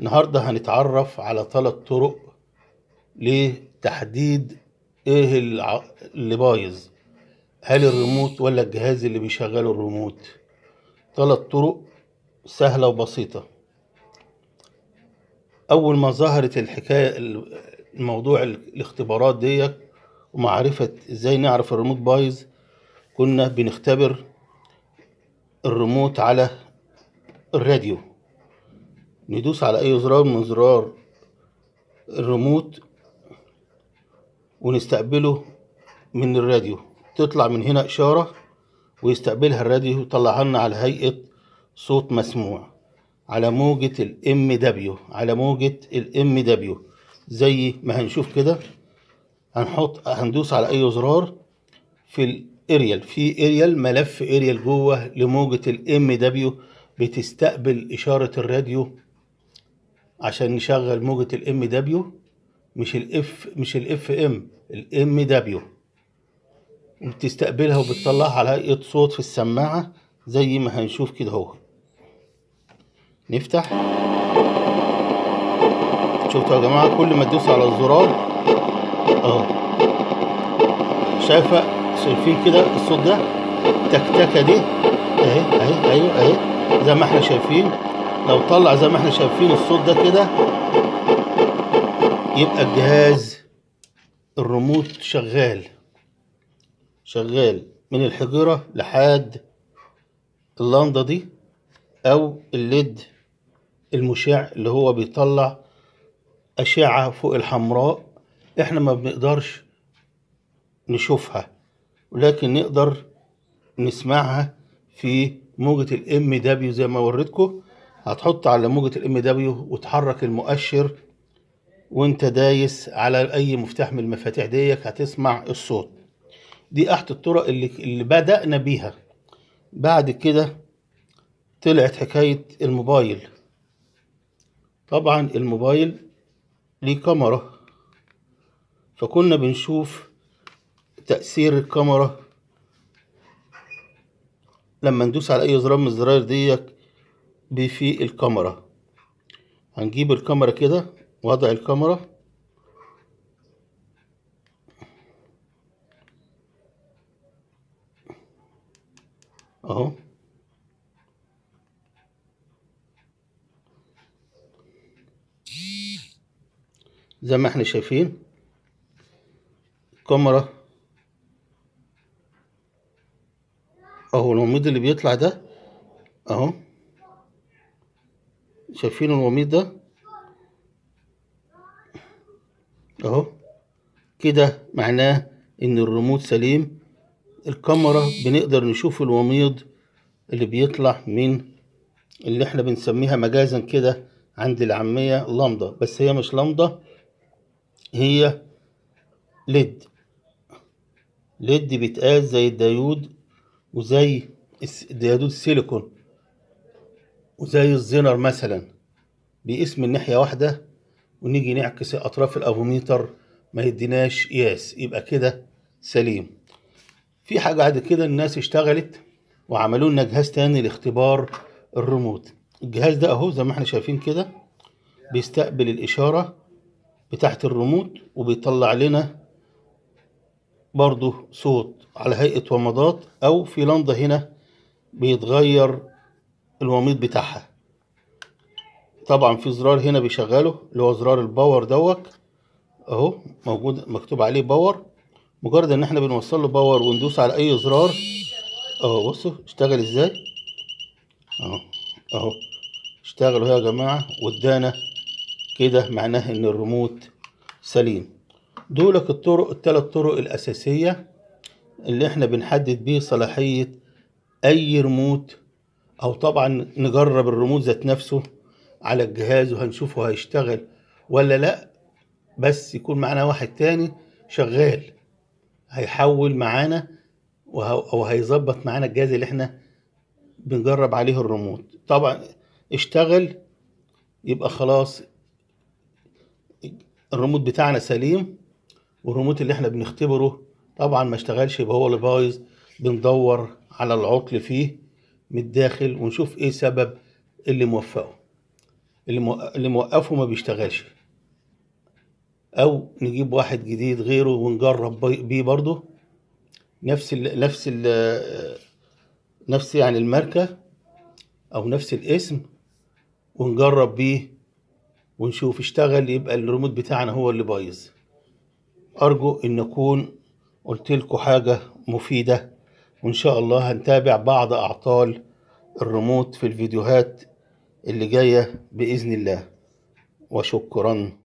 النهاردة هنتعرف على ثلاث طرق لتحديد ايه الع- اللي بايظ هل الريموت ولا الجهاز اللي بيشغله الريموت ثلاث طرق سهلة وبسيطة أول ما ظهرت الحكاية الموضوع الاختبارات ديت ومعرفة ازاي نعرف الريموت بايظ كنا بنختبر الريموت على الراديو ندوس على أي زرار من زرار الريموت ونستقبله من الراديو تطلع من هنا إشارة ويستقبلها الراديو يطلعها لنا على هيئة صوت مسموع على موجة الام دبليو على موجة الام دبليو زي ما هنشوف كده هنحط هندوس على اي زرار في الاريال في اريال ملف اريال جوه لموجة الام دبليو بتستقبل اشارة الراديو عشان نشغل موجة الام دبليو مش الاف مش الاف ام الام دبليو وبتستقبلها وبتطلعها على هيئة صوت في السماعة زي ما هنشوف كده اهو نفتح شفتوا يا جماعة كل ما تدوس على الزرار اهو شايفة شايفين كده الصوت ده تكتكة دي اهي اهي ايوه اهي زي ما احنا شايفين لو طلع زي ما احنا شايفين الصوت ده كده يبقى الجهاز الريموت شغال شغال من الحجرة لحد اللنضة دي أو الليد المشع اللي هو بيطلع أشعة فوق الحمراء إحنا ما بنقدرش نشوفها ولكن نقدر نسمعها في موجة الام دبليو زي ما وريتكم هتحط على موجة الام دبليو وتحرك المؤشر وانت دايس على اي مفتاح من المفاتيح ديك هتسمع الصوت دي احد الطرق اللي, اللي بدأنا بيها بعد كده طلعت حكاية الموبايل طبعا الموبايل ليه كاميرا فكنا بنشوف تأثير الكاميرا لما ندوس على أي زرار من الزراير ديت في الكاميرا هنجيب الكاميرا كده وضع الكاميرا اهو زي ما احنا شايفين الكاميرا اهو الوميض اللي بيطلع ده اهو شايفين الوميض ده اهو كده معناه ان الريموت سليم الكاميرا بنقدر نشوف الوميض اللي بيطلع من اللي احنا بنسميها مجازا كده عند العامية لمضة بس هي مش لمضة هي ليد ليد بيتقاس زي الديود وزي الس- ديودود السيليكون وزي الزنر مثلا بيقيس من ناحية واحدة ونيجي نعكس أطراف الأفوميتر ما يديناش قياس يبقى كده سليم في حاجة بعد كده الناس اشتغلت وعملوا لنا جهاز تاني لاختبار الريموت الجهاز ده اهو زي ما احنا شايفين كده بيستقبل الإشارة بتاعت الريموت وبيطلع لنا برضو صوت على هيئة ومضات أو في لمضة هنا بيتغير الوميض بتاعها طبعا في زرار هنا بيشغله اللي هو زرار الباور دوت اهو موجود مكتوب عليه باور مجرد ان احنا بنوصل له باور وندوس على اي زرار اهو بصوا اشتغل ازاي اهو اهو اشتغلوا يا جماعة وادانا كده معناه ان الريموت سليم دولك الطرق الثلاث طرق الاساسية اللي احنا بنحدد بيه صلاحية اي ريموت او طبعا نجرب الريموت ذات نفسه على الجهاز وهنشوفه هيشتغل ولا لا بس يكون معانا واحد تاني شغال هيحول معانا وه- او هيظبط معانا الجهاز اللي احنا بنجرب عليه الريموت طبعا اشتغل يبقى خلاص الريموت بتاعنا سليم والريموت اللي احنا بنختبره طبعا ما اشتغلش يبقى هو اللي بايظ بندور على العطل فيه من الداخل ونشوف ايه سبب اللي موفقه اللي مو- اللي موقفه ما بيشتغلش او نجيب واحد جديد غيره ونجرب بي- بيه برضه نفس ال نفس ال نفس يعني الماركة او نفس الاسم ونجرب بيه ونشوف اشتغل يبقى الريموت بتاعنا هو اللي بايظ ارجو ان اكون قلت لكم حاجة مفيدة وان شاء الله هنتابع بعض اعطال الريموت في الفيديوهات اللي جاية باذن الله وشكرا